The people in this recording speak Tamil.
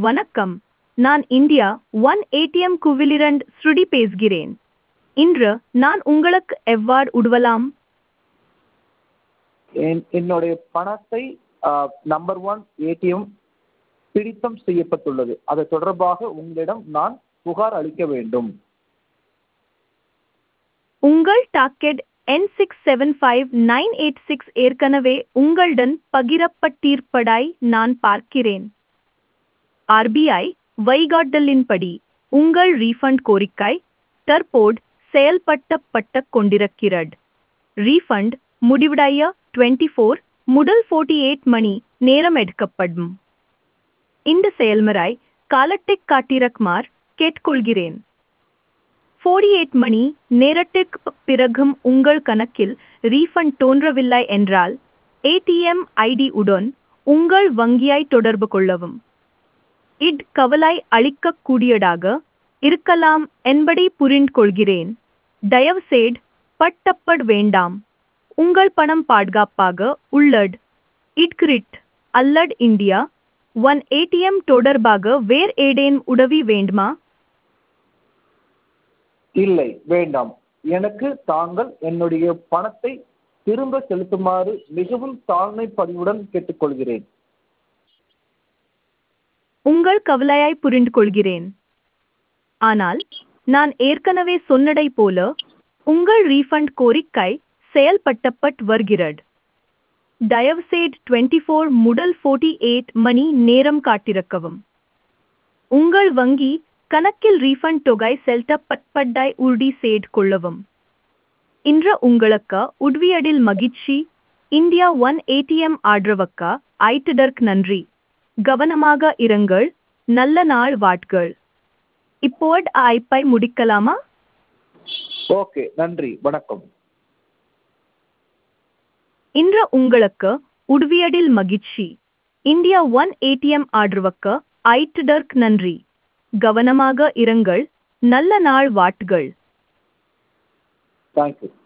வணக்கம் நான் இந்தியா ஒன் ஏடிஎம் குவிலிரண்ட் ஸ்ருடி பேசுகிறேன் இன்று நான் உங்களுக்கு எவ்வாறு உதவலாம் என் என்னுடைய பணத்தை நம்பர் ஒன் ஏடிஎம் பிடித்தம் செய்யப்பட்டுள்ளது அது தொடர்பாக உங்களிடம் நான் புகார் அளிக்க வேண்டும் உங்கள் docket N six seven five nine eight six ஏற்கனவே உங்களுடன் பகிரப்பட்டிருப்பதாய் நான் பார்க்கிறேன் ஆர்பிஐ வழிகாட்டலின்படி உங்கள் ரீஃபண்ட் கோரிக்கை தற்போது செயல்படுத்தப்பட்டு கொண்டிருக்கிறது ரீஃபண்ட் முடிவடைய டுவெண்ட்டி ஃபோர் முதல் ஃபோர்ட்டி எயிட் மணி நேரம் எடுக்கப்படும் இந்த செயல்முறை காலத்தை காட்டிரக்குமார் கேட்டுக்கொள்கிறேன் ஃபோர்டி எயிட் மணி நேரத்திற்கு பிறகும் உங்கள் கணக்கில் ரீஃபண்ட் தோன்றவில்லை என்றால் ஏடிஎம் ஐடி உடன் உங்கள் வங்கியை தொடர்பு கொள்ளவும் இட் கவலை அளிக்கக்கூடியதாக இருக்கலாம் என்பதை புரிந்து கொள்கிறேன் தயவுசெய்து பட்டப்பட வேண்டாம் உங்கள் பணம் பாதுகாப்பாக உள்ளது இட்கிரிட் அல்லது இந்தியா ஒன் ஏடிஎம் தொடர்பாக வேறு ஏதேனும் உதவி வேண்டுமா இல்லை வேண்டாம் எனக்கு தாங்கள் என்னுடைய பணத்தை திரும்ப செலுத்துமாறு மிகவும் தாழ்மை பணிவுடன் கேட்டுக்கொள்கிறேன் உங்கள் கவலையை புரிந்து கொள்கிறேன் ஆனால் நான் ஏற்கனவே சொன்னதை போல உங்கள் ரீஃபண்ட் கோரிக்கை செயல்பட்டப்பட்டு வருகிறது தயவுசெய்து டுவெண்ட்டி ஃபோர் முதல் ஃபோர்ட்டி எயிட் மணி நேரம் காட்டிருக்கவும் உங்கள் வங்கி கணக்கில் ரீஃபண்ட் தொகை செலுத்தப்பட்டதை உறுதி செய்து கொள்ளவும் இன்று உங்களுக்கு உதவியதில் மகிழ்ச்சி இந்தியா ஒன் ஏடிஎம் ஆதரவுக்கு ஐட்டதற்கு நன்றி கவனமாக இருங்கள் நல்ல நாள் வாட்கள் இப்போது ஐப்பை முடிக்கலாமா ஓகே நன்றி வணக்கம் இன்று உங்களுக்கு உதவியதில் மகிழ்ச்சி இந்தியா ஒன் ஏடிஎம் ஆதரவுக்கு ஐட்டதற்கு நன்றி கவனமாக இருங்கள் நல்ல நாள் வாட்கள் தேங்க்யூ